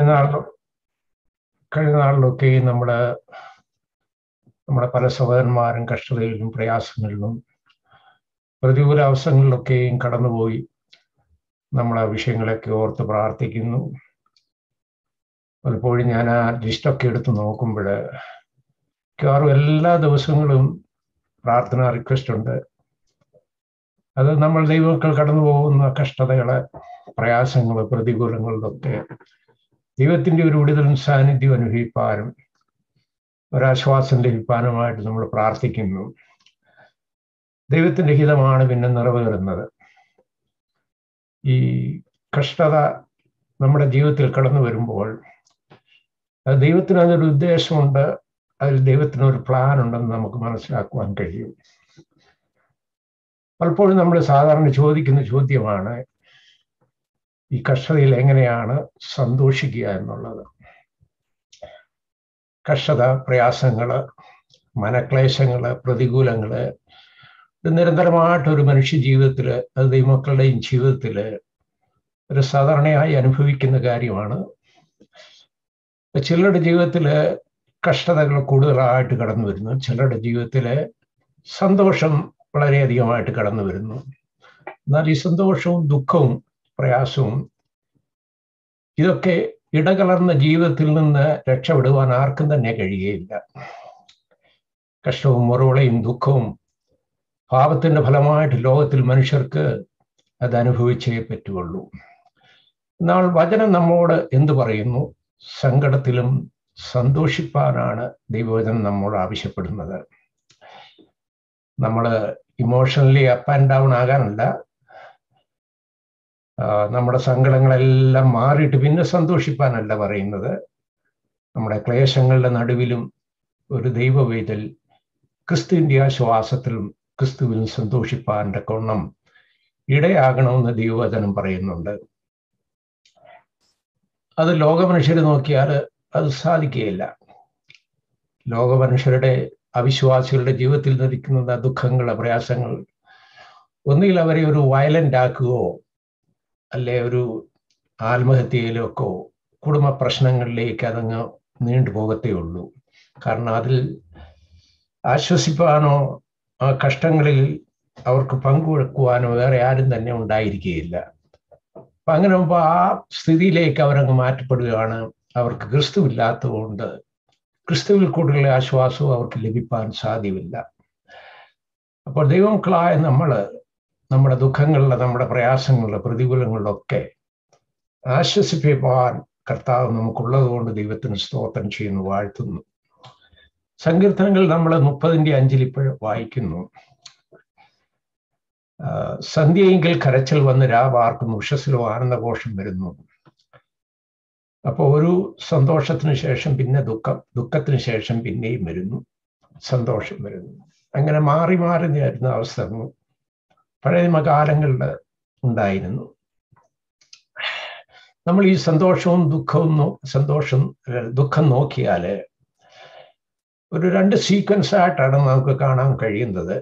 കഴിഞ്ഞ നാളിലും കഴിഞ്ഞ നാളിലൊക്കെ നമ്മുടെ നമ്മുടെ പല സഹോദരന്മാരും കഷ്ടതയിലും പ്രയാസങ്ങളിലും പ്രതികൂല അവസരങ്ങളിലൊക്കെയും കടന്നുപോയി നമ്മൾ ആ വിഷയങ്ങളൊക്കെ ഓർത്ത് പ്രാർത്ഥിക്കുന്നു പലപ്പോഴും ഞാൻ ആ ലിസ്റ്റൊക്കെ എടുത്ത് നോക്കുമ്പോൾ മിക്കവാറും എല്ലാ ദിവസങ്ങളും പ്രാർത്ഥന റിക്വസ്റ്റ് ഉണ്ട് അത് നമ്മൾ ദൈവമക്കൾ കടന്നു പോകുന്ന കഷ്ടതകള് പ്രയാസങ്ങൾ പ്രതികൂലങ്ങളിലൊക്കെ ദൈവത്തിൻ്റെ ഒരു വിടുതലും സാന്നിധ്യം അനുഭവിപ്പാനും ഒരാശ്വാസം ലഭിക്കാനുമായിട്ട് നമ്മൾ പ്രാർത്ഥിക്കുന്നു ദൈവത്തിൻ്റെ ഹിതമാണ് പിന്നെ നിറവേറുന്നത് ഈ കഷ്ടത നമ്മുടെ ജീവിതത്തിൽ കടന്നു വരുമ്പോൾ അത് ദൈവത്തിന് അതൊരു ഉദ്ദേശമുണ്ട് അതിൽ ദൈവത്തിന് ഒരു പ്ലാൻ ഉണ്ടെന്ന് നമുക്ക് മനസ്സിലാക്കുവാൻ കഴിയും പലപ്പോഴും നമ്മൾ സാധാരണ ചോദിക്കുന്ന ചോദ്യമാണ് ഈ കഷ്ടതയിൽ എങ്ങനെയാണ് സന്തോഷിക്കുക എന്നുള്ളത് കഷ്ടത പ്രയാസങ്ങള് മനക്ലേശങ്ങള് പ്രതികൂലങ്ങള് ഇത് നിരന്തരമായിട്ട് ഒരു മനുഷ്യ ജീവിതത്തിൽ അത് ദൈവമക്കളുടെയും ജീവിതത്തിൽ ഒരു സാധാരണയായി അനുഭവിക്കുന്ന കാര്യമാണ് ചിലരുടെ ജീവിതത്തിൽ കഷ്ടതകൾ കൂടുതലായിട്ട് കടന്നു വരുന്നു ചിലരുടെ ജീവിതത്തിൽ സന്തോഷം വളരെയധികമായിട്ട് കടന്നു വരുന്നു എന്നാൽ ഈ സന്തോഷവും ദുഃഖവും പ്രയാസവും ഇതൊക്കെ ഇടകലർന്ന ജീവിതത്തിൽ നിന്ന് രക്ഷപ്പെടുവാൻ ആർക്കും തന്നെ കഴിയുകയില്ല കഷ്ടവും മുറവിളയും ദുഃഖവും പാപത്തിന്റെ ഫലമായിട്ട് ലോകത്തിൽ മനുഷ്യർക്ക് അത് അനുഭവിച്ചേ പറ്റുള്ളൂ എന്നാൽ വചനം നമ്മോട് എന്തു പറയുന്നു സങ്കടത്തിലും സന്തോഷിപ്പാനാണ് ദൈവവചനം നമ്മോട് ആവശ്യപ്പെടുന്നത് നമ്മൾ ഇമോഷണലി അപ്പ് ആൻഡ് ഡൗൺ ആകാനല്ല നമ്മുടെ സങ്കടങ്ങളെല്ലാം മാറിയിട്ട് പിന്നെ സന്തോഷിപ്പാനല്ല പറയുന്നത് നമ്മുടെ ക്ലേശങ്ങളുടെ നടുവിലും ഒരു ദൈവവേദൽ ക്രിസ്തുവിൻ്റെ ആശ്വാസത്തിലും ക്രിസ്തുവിലും സന്തോഷിപ്പാൻ്റെ കൊണ്ണം ഇടയാകണമെന്ന് ദൈവവചനം പറയുന്നുണ്ട് അത് ലോകമനുഷ്യർ നോക്കിയാൽ അത് സാധിക്കുകയില്ല ലോകമനുഷ്യരുടെ അവിശ്വാസികളുടെ ജീവിതത്തിൽ നിൽക്കുന്ന ദുഃഖങ്ങൾ പ്രയാസങ്ങൾ ഒന്നുകിൽ അവരെ ഒരു വയലന്റ് ആക്കുകയോ അല്ലെ ഒരു ആത്മഹത്യയിലൊക്കെ കുടുംബ പ്രശ്നങ്ങളിലേക്ക് അതങ്ങ് നീണ്ടുപോകത്തേ ഉള്ളൂ കാരണം അതിൽ ആശ്വസിപ്പാനോ ആ കഷ്ടങ്ങളിൽ അവർക്ക് പങ്കുവെക്കുവാനോ വേറെ ആരും തന്നെ ഉണ്ടായിരിക്കുകയില്ല അപ്പൊ അങ്ങനെ ആകുമ്പോൾ ആ സ്ഥിതിയിലേക്ക് അവരങ്ങ് മാറ്റപ്പെടുകയാണ് അവർക്ക് ക്രിസ്തുവില്ലാത്തതുകൊണ്ട് ക്രിസ്തുവിൽ കൂടുതൽ ആശ്വാസവും അവർക്ക് ലഭിപ്പാൻ സാധ്യമില്ല അപ്പോൾ ദൈവമക്കളായ നമ്മൾ നമ്മുടെ ദുഃഖങ്ങളിലെ നമ്മുടെ പ്രയാസങ്ങളിലെ പ്രതികൂലങ്ങളിലൊക്കെ ആശ്വസിപ്പിപ്പാൻ കർത്താവ് നമുക്കുള്ളത് കൊണ്ട് ദൈവത്തിന് സ്തോത്രം ചെയ്യുന്നു വാഴ്ത്തുന്നു സങ്കീർത്തനങ്ങൾ നമ്മൾ മുപ്പതിൻ്റെ അഞ്ചിൽ ഇപ്പോൾ വായിക്കുന്നു സന്ധ്യയെങ്കിൽ കരച്ചൽ വന്ന് രാവാർക്കും ഉഷസ്സിലോ ആനന്ദഘോഷം വരുന്നു അപ്പോൾ ഒരു സന്തോഷത്തിന് ശേഷം പിന്നെ ദുഃഖം ദുഃഖത്തിന് ശേഷം പിന്നെയും വരുന്നു സന്തോഷം വരുന്നു അങ്ങനെ മാറി മാറി വരുന്ന അവസ്ഥ പഴയ കാലങ്ങളിൽ ഉണ്ടായിരുന്നു നമ്മൾ ഈ സന്തോഷവും ദുഃഖവും സന്തോഷം ദുഃഖം നോക്കിയാൽ ഒരു രണ്ട് സീക്വൻസ് ആയിട്ടാണ് നമുക്ക് കാണാൻ കഴിയുന്നത്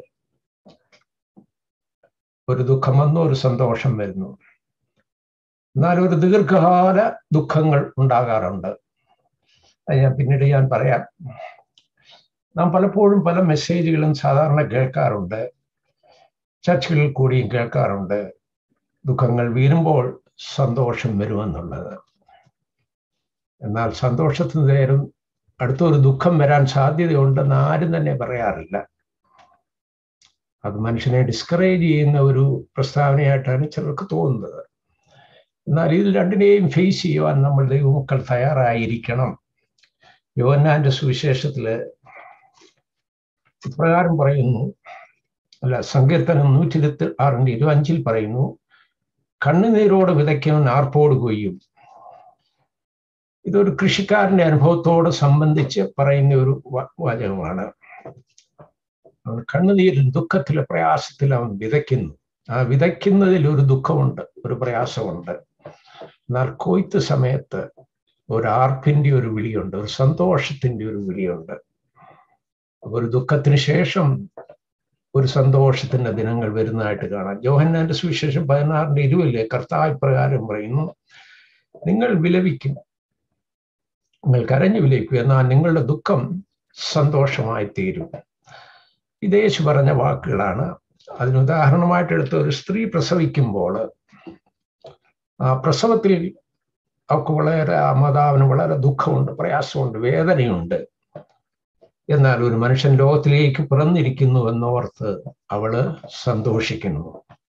ഒരു ദുഃഖം വന്നു ഒരു സന്തോഷം വരുന്നു എന്നാൽ ഒരു ദീർഘകാല ദുഃഖങ്ങൾ ഉണ്ടാകാറുണ്ട് അത് ഞാൻ പിന്നീട് ഞാൻ പറയാം നാം പലപ്പോഴും പല മെസ്സേജുകളും സാധാരണ കേൾക്കാറുണ്ട് ചർച്ചകളിൽ കൂടിയും കേൾക്കാറുണ്ട് ദുഃഖങ്ങൾ വീരുമ്പോൾ സന്തോഷം വരുമെന്നുള്ളത് എന്നാൽ സന്തോഷത്തിന് നേരം അടുത്തൊരു ദുഃഖം വരാൻ സാധ്യതയുണ്ടെന്ന് ആരും തന്നെ പറയാറില്ല അത് മനുഷ്യനെ ഡിസ്കറേജ് ചെയ്യുന്ന ഒരു പ്രസ്താവനയായിട്ടാണ് ചിലർക്ക് തോന്നുന്നത് എന്നാൽ ഇത് രണ്ടിനെയും ഫേസ് ചെയ്യുവാൻ നമ്മൾ ദൈവമക്കൾ തയ്യാറായിരിക്കണം യോന്നാന്റെ സുവിശേഷത്തില് ഇപ്രകാരം പറയുന്നു അല്ല സങ്കീർത്തനം നൂറ്റി ഇരുപത്തി ആറിന്റെ ഇരുപഞ്ചിൽ പറയുന്നു കണ്ണുനീരോട് വിതയ്ക്കുന്നവൻ ആർപ്പോട് കൊയ്യും ഇതൊരു കൃഷിക്കാരന്റെ അനുഭവത്തോട് സംബന്ധിച്ച് പറയുന്ന ഒരു വാചകമാണ് അവൻ കണ്ണുനീരിൽ ദുഃഖത്തിലെ പ്രയാസത്തിൽ അവൻ വിതയ്ക്കുന്നു ആ വിതയ്ക്കുന്നതിൽ ഒരു ദുഃഖമുണ്ട് ഒരു പ്രയാസമുണ്ട് എന്നാൽ കൊയ്ത്ത് സമയത്ത് ഒരു ആർപ്പിന്റെ ഒരു വിളിയുണ്ട് ഒരു സന്തോഷത്തിന്റെ ഒരു വിളിയുണ്ട് ഒരു ദുഃഖത്തിന് ശേഷം ഒരു സന്തോഷത്തിന്റെ ദിനങ്ങൾ വരുന്നതായിട്ട് കാണാം ജോഹന്നാന്റെ സുവിശേഷം പതിനാറിന്റെ ഇരുവില് കർത്താവ് പ്രകാരം പറയുന്നു നിങ്ങൾ വിലപിക്കും നിങ്ങൾ കരഞ്ഞു വിലയിക്കുക എന്നാൽ നിങ്ങളുടെ ദുഃഖം സന്തോഷമായി തീരും ഇത് യേശു പറഞ്ഞ വാക്കുകളാണ് അതിന് ഉദാഹരണമായിട്ട് എടുത്ത ഒരു സ്ത്രീ പ്രസവിക്കുമ്പോൾ ആ പ്രസവത്തിൽ അവൾക്ക് വളരെ ആ മാതാവിന് വളരെ ദുഃഖമുണ്ട് പ്രയാസമുണ്ട് വേദനയുണ്ട് എന്നാൽ ഒരു മനുഷ്യൻ ലോകത്തിലേക്ക് പിറന്നിരിക്കുന്നു എന്നോർത്ത് അവള് സന്തോഷിക്കുന്നു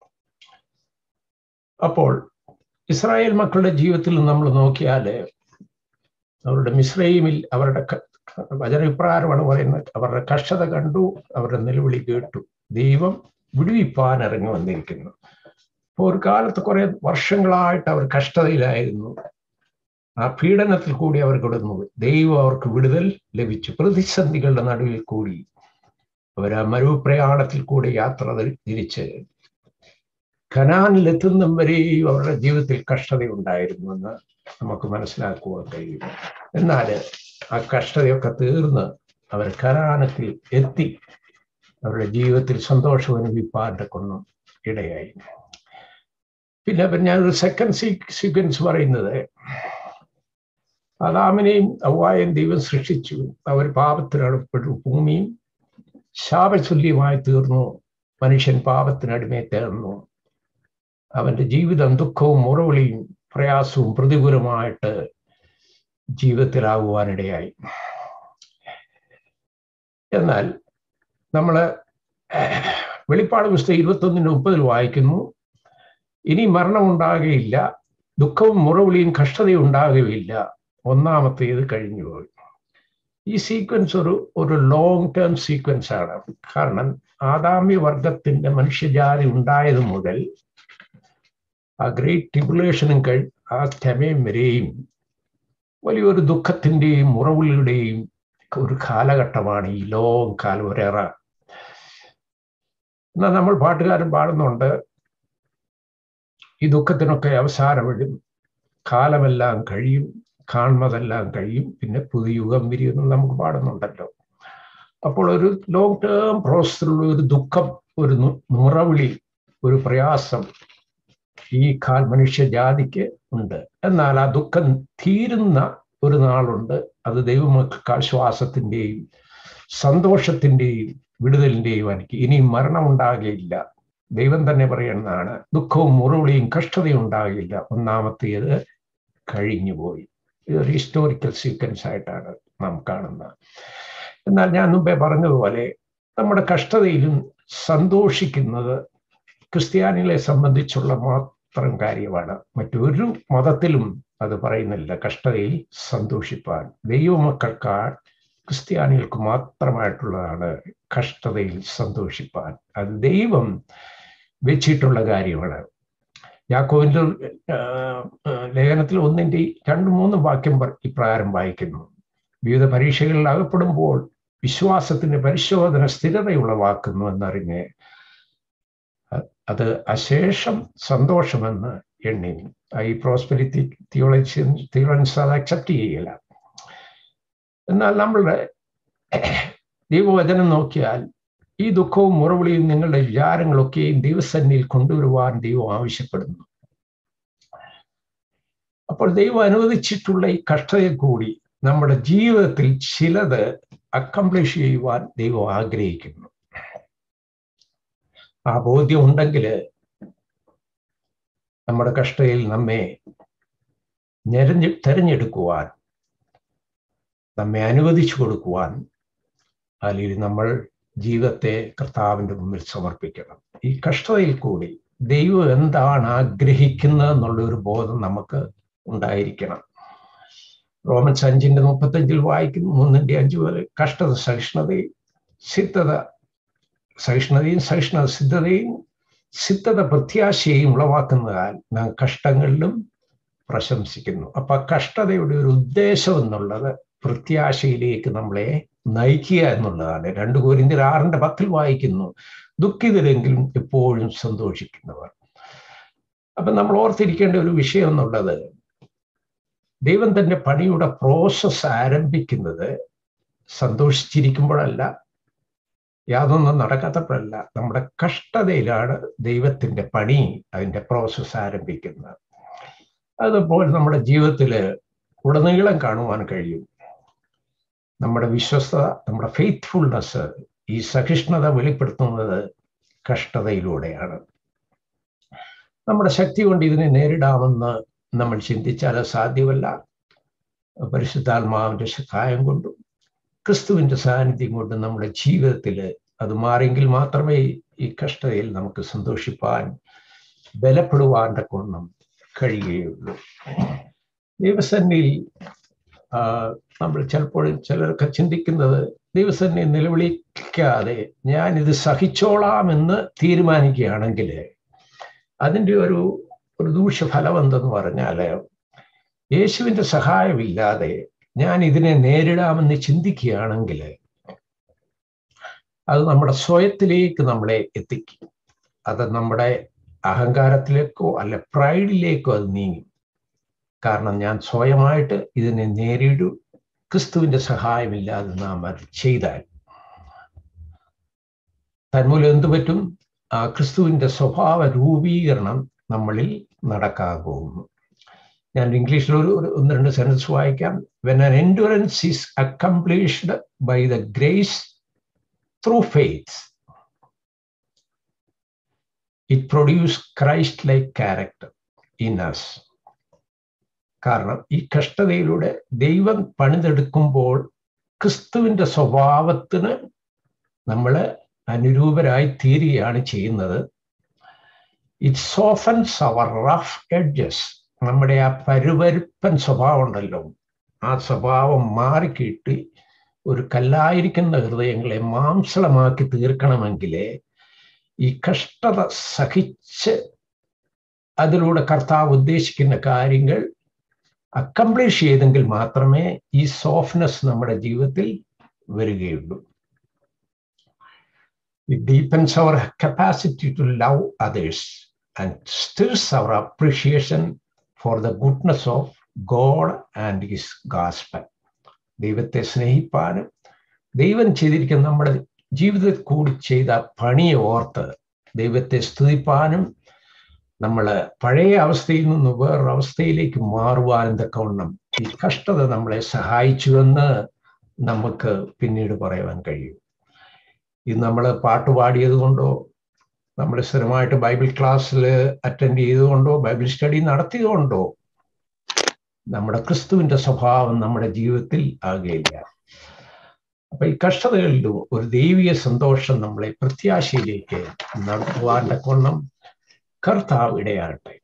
അപ്പോൾ ഇസ്രായേൽ മക്കളുടെ ജീവിതത്തിൽ നമ്മൾ നോക്കിയാൽ അവരുടെ മിശ്രയിമിൽ അവരുടെ വചനഭിപ്രായമാണ് പറയുന്നത് അവരുടെ കഷ്ടത കണ്ടു അവരുടെ നിലവിളി കേട്ടു ദൈവം വിടുവിപ്പാൻ ഇറങ്ങി വന്നിരിക്കുന്നു അപ്പോൾ ഒരു കാലത്ത് കുറെ വർഷങ്ങളായിട്ട് അവർ കഷ്ടതയിലായിരുന്നു ആ പീഡനത്തിൽ കൂടി അവർ കിടന്നു ദൈവം അവർക്ക് വിടുതൽ ലഭിച്ചു പ്രതിസന്ധികളുടെ നടുവിൽ കൂടി അവർ ആ മരുപ്രയാണത്തിൽ കൂടി യാത്ര തിരിച്ച് കനാനിലെത്തുന്നതും വരെയും അവരുടെ ജീവിതത്തിൽ കഷ്ടതയുണ്ടായിരുന്നു എന്ന് നമുക്ക് മനസ്സിലാക്കുവാൻ കഴിയും എന്നാൽ ആ കഷ്ടതയൊക്കെ തീർന്ന് അവർ കനാനത്തിൽ എത്തി അവരുടെ ജീവിതത്തിൽ സന്തോഷം അനുഭവിപ്പാൻ്റെ കൊണ്ടും ഇടയായി പിന്നെ ഞാനൊരു സെക്കൻഡ് സീ സീക്വൻസ് പറയുന്നത് അദാമിനെയും ഔവായും ദൈവം സൃഷ്ടിച്ചു അവർ പാപത്തിനടുപ്പെട്ടു ഭൂമിയും ശാപശല്യമായി തീർന്നു മനുഷ്യൻ പാപത്തിനടിമയെ തീർന്നു അവന്റെ ജീവിതം ദുഃഖവും മുറവിളിയും പ്രയാസവും പ്രതികൂലമായിട്ട് ജീവിതത്തിലാകുവാനിടയായി എന്നാൽ നമ്മൾ വെളിപ്പാട് പുസ്തകം ഇരുപത്തൊന്നിന് മുപ്പതിൽ വായിക്കുന്നു ഇനി മരണമുണ്ടാകുകയില്ല ദുഃഖവും മുറവിളിയും കഷ്ടതയും ഉണ്ടാകുകയില്ല ഒന്നാമത്തേത് കഴിഞ്ഞുപോയി ഈ സീക്വൻസ് ഒരു ഒരു ലോങ് ടേം സീക്വൻസ് ആണ് കാരണം ആദാമ്യ വർഗത്തിന്റെ മനുഷ്യജാതി ഉണ്ടായത് മുതൽ ആ ഗ്രേറ്റ് ട്രിബുലേഷനും കഴി ആ ക്ഷമയും വരെയും വലിയൊരു ദുഃഖത്തിൻ്റെയും മുറവിളിയുടെയും ഒരു കാലഘട്ടമാണ് ഈ ലോങ് കാലം ഒരേറ എന്നാൽ നമ്മൾ പാട്ടുകാരൻ പാടുന്നുണ്ട് ഈ ദുഃഖത്തിനൊക്കെ അവസാനം വരും കാലമെല്ലാം കഴിയും കാണുന്നതെല്ലാം കഴിയും പിന്നെ പുതുയുഗം വിരിയുന്നു നമുക്ക് പാടുന്നുണ്ടല്ലോ അപ്പോൾ ഒരു ലോങ് ടേം പ്രോസസ്സിലുള്ള ഒരു ദുഃഖം ഒരു മുറവിളി ഒരു പ്രയാസം ഈ കാൽ മനുഷ്യജാതിക്ക് ഉണ്ട് എന്നാൽ ആ ദുഃഖം തീരുന്ന ഒരു നാളുണ്ട് അത് ദൈവമക്കൾക്ക് ആശ്വാസത്തിൻ്റെയും സന്തോഷത്തിൻ്റെയും വിടുതലിൻ്റെയും എനിക്ക് ഇനി മരണമുണ്ടാകുകയില്ല ദൈവം തന്നെ പറയുന്നതാണ് ദുഃഖവും മുറവിളിയും കഷ്ടതയും ഉണ്ടാകില്ല ഒന്നാമത്തേത് കഴിഞ്ഞുപോയി ഇതൊരു ഹിസ്റ്റോറിക്കൽ സീക്വൻസ് ആയിട്ടാണ് നാം കാണുന്നത് എന്നാൽ ഞാൻ മുമ്പേ പറഞ്ഞതുപോലെ നമ്മുടെ കഷ്ടതയിലും സന്തോഷിക്കുന്നത് ക്രിസ്ത്യാനികളെ സംബന്ധിച്ചുള്ള മാത്രം കാര്യമാണ് മറ്റൊരു മതത്തിലും അത് പറയുന്നില്ല കഷ്ടതയിൽ സന്തോഷിപ്പാൻ ദൈവമക്കൾക്കാൾ ക്രിസ്ത്യാനികൾക്ക് മാത്രമായിട്ടുള്ളതാണ് കഷ്ടതയിൽ സന്തോഷിപ്പാൻ അത് ദൈവം വെച്ചിട്ടുള്ള കാര്യമാണ് യാക്കോവിൻ്റെ ലേഖനത്തിൽ ഒന്നിൻ്റെ രണ്ട് മൂന്ന് വാക്യം ഇപ്രകാരം വായിക്കുന്നു വിവിധ പരീക്ഷകളിൽ അകപ്പെടുമ്പോൾ വിശ്വാസത്തിന്റെ പരിശോധന സ്ഥിരതയുളവാക്കുന്നു എന്നറിഞ്ഞ് അത് അശേഷം സന്തോഷമെന്ന് എണ്ണി ഈ പ്രോസ്പെരിറ്റി തിയോളജി തിയോളൻസ് അത് അക്സെപ്റ്റ് ചെയ്യില്ല എന്നാൽ നമ്മളുടെ ദൈവവചനം നോക്കിയാൽ ഈ ദുഃഖവും മുറവിളിയും നിങ്ങളുടെ വിചാരങ്ങളൊക്കെയും ദൈവസന്നിധിയിൽ കൊണ്ടുവരുവാൻ ദൈവം ആവശ്യപ്പെടുന്നു അപ്പോൾ ദൈവം അനുവദിച്ചിട്ടുള്ള ഈ കഷ്ടതയിൽ കൂടി നമ്മുടെ ജീവിതത്തിൽ ചിലത് അക്കംപ്ലിഷ് ചെയ്യുവാൻ ദൈവം ആഗ്രഹിക്കുന്നു ആ ബോധ്യം ഉണ്ടെങ്കിൽ നമ്മുടെ കഷ്ടതയിൽ നമ്മെ ഞെരഞ്ഞ് തെരഞ്ഞെടുക്കുവാൻ നമ്മെ അനുവദിച്ചു കൊടുക്കുവാൻ അല്ലെങ്കിൽ നമ്മൾ ജീവിതത്തെ കർത്താവിൻ്റെ മുമ്പിൽ സമർപ്പിക്കണം ഈ കഷ്ടതയിൽ കൂടി ദൈവം എന്താണ് ആഗ്രഹിക്കുന്നത് എന്നുള്ള ഒരു ബോധം നമുക്ക് ഉണ്ടായിരിക്കണം റോമൻസ് അഞ്ചിന്റെ മുപ്പത്തഞ്ചിൽ വായിക്കുന്നു മൂന്നിന്റെ അഞ്ച് പോലെ കഷ്ടത സഹിഷ്ണുതയും സിദ്ധത സഹിഷ്ണുതയും സഹിഷ്ണുത സിദ്ധതയും സിദ്ധത പ്രത്യാശയും ഉളവാക്കുന്നതാൽ നാം കഷ്ടങ്ങളിലും പ്രശംസിക്കുന്നു അപ്പൊ കഷ്ടതയുടെ ഒരു ഉദ്ദേശം എന്നുള്ളത് പ്രത്യാശയിലേക്ക് നമ്മളെ നയിക്കുക എന്നുള്ളതാണ് രണ്ട് കോരിന്തിൽ ആറിന്റെ പത്തിൽ വായിക്കുന്നു ദുഃഖിതരെങ്കിലും എപ്പോഴും സന്തോഷിക്കുന്നവർ അപ്പൊ നമ്മൾ ഓർത്തിരിക്കേണ്ട ഒരു വിഷയം എന്നുള്ളത് ദൈവം തന്റെ പണിയുടെ പ്രോസസ് ആരംഭിക്കുന്നത് സന്തോഷിച്ചിരിക്കുമ്പോഴല്ല യാതൊന്നും നടക്കാത്തപ്പോഴല്ല നമ്മുടെ കഷ്ടതയിലാണ് ദൈവത്തിന്റെ പണി അതിന്റെ പ്രോസസ് ആരംഭിക്കുന്നത് അതുപോലെ നമ്മുടെ ജീവിതത്തിൽ ഉടനീളം കാണുവാൻ കഴിയും നമ്മുടെ വിശ്വസ്തത നമ്മുടെ ഫെയ്ത്ത്ഫുൾനെസ് ഈ സഹിഷ്ണുത വെളിപ്പെടുത്തുന്നത് കഷ്ടതയിലൂടെയാണ് നമ്മുടെ ശക്തി കൊണ്ട് ഇതിനെ നേരിടാമെന്ന് നമ്മൾ ചിന്തിച്ചാൽ സാധ്യമല്ല പരിശുദ്ധാത്മാവിന്റെ സഹായം കൊണ്ടും ക്രിസ്തുവിന്റെ സാന്നിധ്യം കൊണ്ടും നമ്മുടെ ജീവിതത്തിൽ അത് മാറിയെങ്കിൽ മാത്രമേ ഈ കഷ്ടതയിൽ നമുക്ക് സന്തോഷിപ്പാൻ ബലപ്പെടുവാൻ്റെ കൊണ്ണം കഴിയുകയുള്ളൂ ദൈവസന്നിയിൽ നമ്മൾ ചിലപ്പോൾ ചിലരൊക്കെ ചിന്തിക്കുന്നത് ദൈവസന്നിധി നിലവിളിക്കാതെ ഞാൻ ഇത് സഹിച്ചോളാം എന്ന് തീരുമാനിക്കുകയാണെങ്കിൽ അതിൻ്റെ ഒരു ഒരു ദൂഷ്യഫലം എന്തെന്ന് പറഞ്ഞാൽ യേശുവിൻ്റെ സഹായമില്ലാതെ ഞാൻ ഇതിനെ നേരിടാമെന്ന് ചിന്തിക്കുകയാണെങ്കിൽ അത് നമ്മുടെ സ്വയത്തിലേക്ക് നമ്മളെ എത്തിക്കും അത് നമ്മുടെ അഹങ്കാരത്തിലേക്കോ അല്ല പ്രൈഡിലേക്കോ അത് നീങ്ങും കാരണം ഞാൻ സ്വയമായിട്ട് ഇതിനെ നേരിടൂ ക്രിസ്തുവിന്റെ സഹായമില്ലാതെ നാം അത് ചെയ്താൽ തന്മൂലം എന്തു പറ്റും ആ ക്രിസ്തുവിന്റെ സ്വഭാവ രൂപീകരണം നമ്മളിൽ നടക്കാകുന്നു ഞാൻ ഇംഗ്ലീഷിൽ ഒരു ഒന്ന് രണ്ട് സെൻറ്റൻസ് വായിക്കാം when an endurance is accomplished by the grace through faith it produce Christ like character in us കാരണം ഈ കഷ്ടതയിലൂടെ ദൈവം പണിതെടുക്കുമ്പോൾ ക്രിസ്തുവിന്റെ സ്വഭാവത്തിന് നമ്മൾ അനുരൂപരായി തീരുകയാണ് ചെയ്യുന്നത് it softens our rough edges നമ്മുടെ ആ പരുപരുപ്പൻ സ്വഭാവം ഉണ്ടല്ലോ ആ സ്വഭാവം മാറിക്കിട്ടി ഒരു കല്ലായിരിക്കുന്ന ഹൃദയങ്ങളെ മാംസളമാക്കി തീർക്കണമെങ്കിൽ ഈ കഷ്ടത സഹിച്ച് അതിലൂടെ കർത്താവ് ഉദ്ദേശിക്കുന്ന കാര്യങ്ങൾ അക്കംപ്ലീഷ് ചെയ്തെങ്കിൽ മാത്രമേ ഈ സോഫ്റ്റ്നെസ് നമ്മുടെ ജീവിതത്തിൽ വരികയുള്ളൂ it deepens our capacity to love others and stills our appreciation for the goodness of God and his gospel ദൈവത്തെ സ്നേഹിപ്പാനും ദൈവം ചെയ്തിരിക്കുന്ന നമ്മുടെ ജീവിതത്തിൽ കൂടി ചെയ്ത പണിയെ ഓർത്ത് ദൈവത്തെ സ്തുതിപ്പാനും നമ്മൾ പഴയ അവസ്ഥയിൽ നിന്ന് വേറൊരവസ്ഥയിലേക്ക് മാറുവാനും തക്കവണ്ണം ഈ കഷ്ടത നമ്മളെ സഹായിച്ചുവെന്ന് നമുക്ക് പിന്നീട് പറയുവാൻ കഴിയും ഇത് നമ്മൾ പാട്ട് പാടിയത് കൊണ്ടോ നമ്മൾ സ്ഥിരമായിട്ട് ബൈബിൾ ക്ലാസ്സിൽ അറ്റൻഡ് ചെയ്തുകൊണ്ടോ ബൈബിൾ സ്റ്റഡി നടത്തിയതുകൊണ്ടോ നമ്മുടെ ക്രിസ്തുവിന്റെ സ്വഭാവം നമ്മുടെ ജീവിതത്തിൽ ആകുകയില്ല അപ്പൊ ഈ കഷ്ടതകളിലും ഒരു ദൈവിക സന്തോഷം നമ്മളെ പ്രത്യാശയിലേക്ക് നടത്തുവാൻ്റെ കൊണ്ണം കർത്താവ് ഇടയാകട്ടെ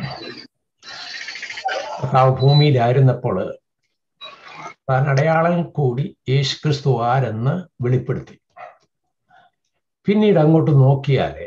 കർത്താവ് ഭൂമിയിലായിരുന്നപ്പോൾ താൻ അടയാളം കൂടി യേശു ക്രിസ്തു ആരെന്ന് വെളിപ്പെടുത്തി പിന്നീട് അങ്ങോട്ട് നോക്കിയാലേ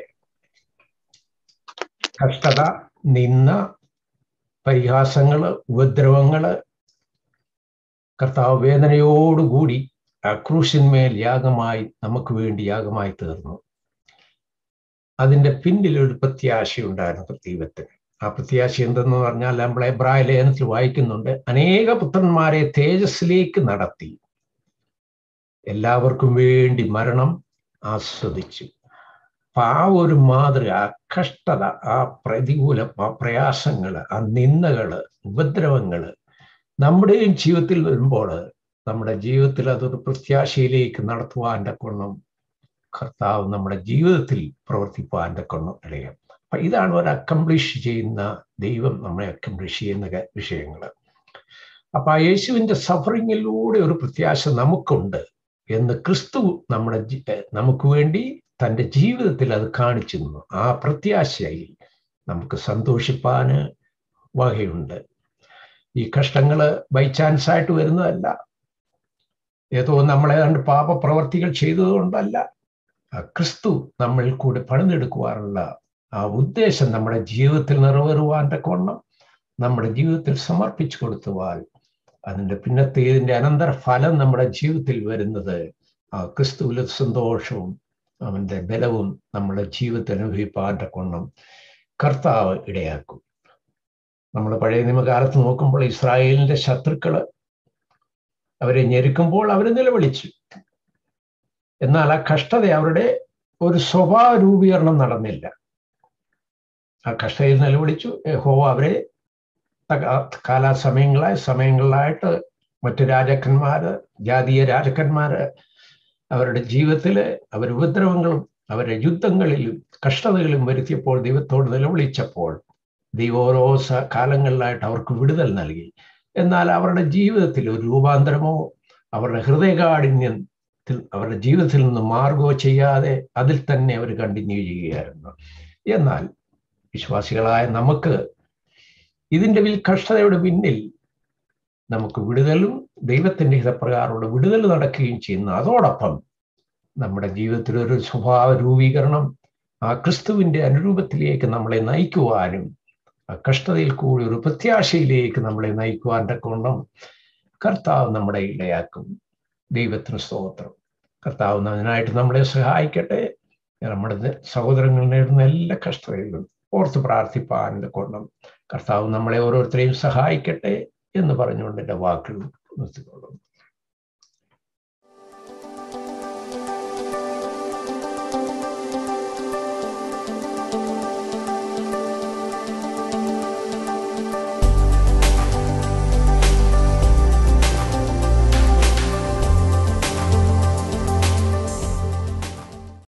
കഷ്ടത നിന്ന പരിഹാസങ്ങള് ഉപദ്രവങ്ങള് കർത്താവ് വേദനയോടുകൂടി ആ ക്രൂശിന്മേൽ യാഗമായി നമുക്ക് വേണ്ടി യാഗമായി തീർന്നു അതിൻ്റെ പിന്നിൽ ഒരു പ്രത്യാശയുണ്ടായിരുന്നു ദൈവത്തിന് ആ പ്രത്യാശ എന്തെന്ന് പറഞ്ഞാൽ നമ്മൾ എബ്രായ ലേഖനത്തിൽ വായിക്കുന്നുണ്ട് അനേക പുത്രന്മാരെ തേജസ്സിലേക്ക് നടത്തി എല്ലാവർക്കും വേണ്ടി മരണം ആസ്വദിച്ചു അപ്പൊ ആ ഒരു മാതൃക ആ കഷ്ടത ആ പ്രതികൂലം ആ പ്രയാസങ്ങള് ആ നിന്ദകള് ഉപദ്രവങ്ങള് നമ്മുടെയും ജീവിതത്തിൽ വരുമ്പോൾ നമ്മുടെ ജീവിതത്തിൽ അതൊരു പ്രത്യാശയിലേക്ക് നടത്തുവാൻ്റെ കൊണ്ണം കർത്താവ് നമ്മുടെ ജീവിതത്തിൽ പ്രവർത്തിപ്പാൻ്റെ കൊണ്ണം ഇടയാം അപ്പൊ ഇതാണ് ഒരു അക്കംപ്ലിഷ് ചെയ്യുന്ന ദൈവം നമ്മളെ അക്കംപ്ലിഷ് ചെയ്യുന്ന വിഷയങ്ങൾ അപ്പൊ ആ യേശുവിന്റെ സഫറിങ്ങിലൂടെ ഒരു പ്രത്യാശ നമുക്കുണ്ട് എന്ന് ക്രിസ്തു നമ്മുടെ നമുക്ക് വേണ്ടി തൻ്റെ ജീവിതത്തിൽ അത് കാണിച്ചു തന്നു ആ പ്രത്യാശയിൽ നമുക്ക് സന്തോഷിപ്പാന് വകയുണ്ട് ഈ കഷ്ടങ്ങൾ ബൈ ചാൻസ് ആയിട്ട് വരുന്നതല്ല ഏതോ നമ്മളെ കണ്ട് പാപപ്രവർത്തികൾ ചെയ്തതുകൊണ്ടല്ല ക്രിസ്തു നമ്മൾ കൂടെ പണിതെടുക്കുവാനുള്ള ആ ഉദ്ദേശം നമ്മുടെ ജീവിതത്തിൽ നിറവേറുവാൻ്റെ കൊണ്ണം നമ്മുടെ ജീവിതത്തിൽ സമർപ്പിച്ചു കൊടുത്തുവാൽ അതിൻ്റെ പിന്നത്തെ ഇതിൻ്റെ അനന്തര ഫലം നമ്മുടെ ജീവിതത്തിൽ വരുന്നത് ആ ക്രിസ്തുവിലെ സന്തോഷവും അവൻ്റെ ബലവും നമ്മുടെ ജീവിതത്തിൽ അനുഭവിപ്പാൻ്റെ കൊണ്ണം കർത്താവ് ഇടയാക്കും നമ്മൾ പഴയ നിയമകാലത്ത് നോക്കുമ്പോൾ ഇസ്രായേലിന്റെ ശത്രുക്കള് അവരെ ഞെരുക്കുമ്പോൾ അവർ നിലവിളിച്ചു എന്നാൽ ആ കഷ്ടത അവരുടെ ഒരു സ്വഭാവ രൂപീകരണം നടന്നില്ല ആ കഷ്ടതയിൽ നിലവിളിച്ചു ഹോ അവരെ കാലാസമയങ്ങളായി സമയങ്ങളിലായിട്ട് മറ്റു രാജാക്കന്മാര് ജാതീയ രാജാക്കന്മാര് അവരുടെ ജീവിതത്തിൽ അവർ ഉപദ്രവങ്ങളും അവരുടെ യുദ്ധങ്ങളിലും കഷ്ടതകളും വരുത്തിയപ്പോൾ ദൈവത്തോട് നിലവിളിച്ചപ്പോൾ ദൈവം ഓരോ കാലങ്ങളിലായിട്ട് അവർക്ക് വിടുതൽ നൽകി എന്നാൽ അവരുടെ ജീവിതത്തിൽ ഒരു രൂപാന്തരമോ അവരുടെ ഹൃദയകാഠിന്യത്തിൽ അവരുടെ ജീവിതത്തിൽ നിന്ന് മാർഗോ ചെയ്യാതെ അതിൽ തന്നെ അവർ കണ്ടിന്യൂ ചെയ്യുകയായിരുന്നു എന്നാൽ വിശ്വാസികളായ നമുക്ക് ഇതിൻ്റെ കഷ്ടതയുടെ പിന്നിൽ നമുക്ക് വിടുതലും ദൈവത്തിൻ്റെ ഹിതപ്രകാരമുള്ള വിടുതൽ നടക്കുകയും ചെയ്യുന്നു അതോടൊപ്പം നമ്മുടെ ജീവിതത്തിൽ ഒരു സ്വഭാവ രൂപീകരണം ആ ക്രിസ്തുവിൻ്റെ അനുരൂപത്തിലേക്ക് നമ്മളെ നയിക്കുവാനും ആ കഷ്ടതയിൽ കൂടി ഒരു പ്രത്യാശയിലേക്ക് നമ്മളെ നയിക്കുവാൻ തക്കവണ്ണം കർത്താവ് നമ്മുടെ ഇടയാക്കും ദൈവത്തിന് സ്തോത്രം കർത്താവ് അതിനായിട്ട് നമ്മളെ സഹായിക്കട്ടെ നമ്മുടെ സഹോദരങ്ങൾ നേടുന്ന എല്ലാ കഷ്ടതയിലും ഓർത്ത് പ്രാർത്ഥിപ്പാൻ കൊണ്ടും കർത്താവ് നമ്മളെ ഓരോരുത്തരെയും സഹായിക്കട്ടെ എന്ന് പറഞ്ഞുകൊണ്ട് എൻ്റെ വാക്കുകൾ നിർത്തിക്കൊള്ളുന്നു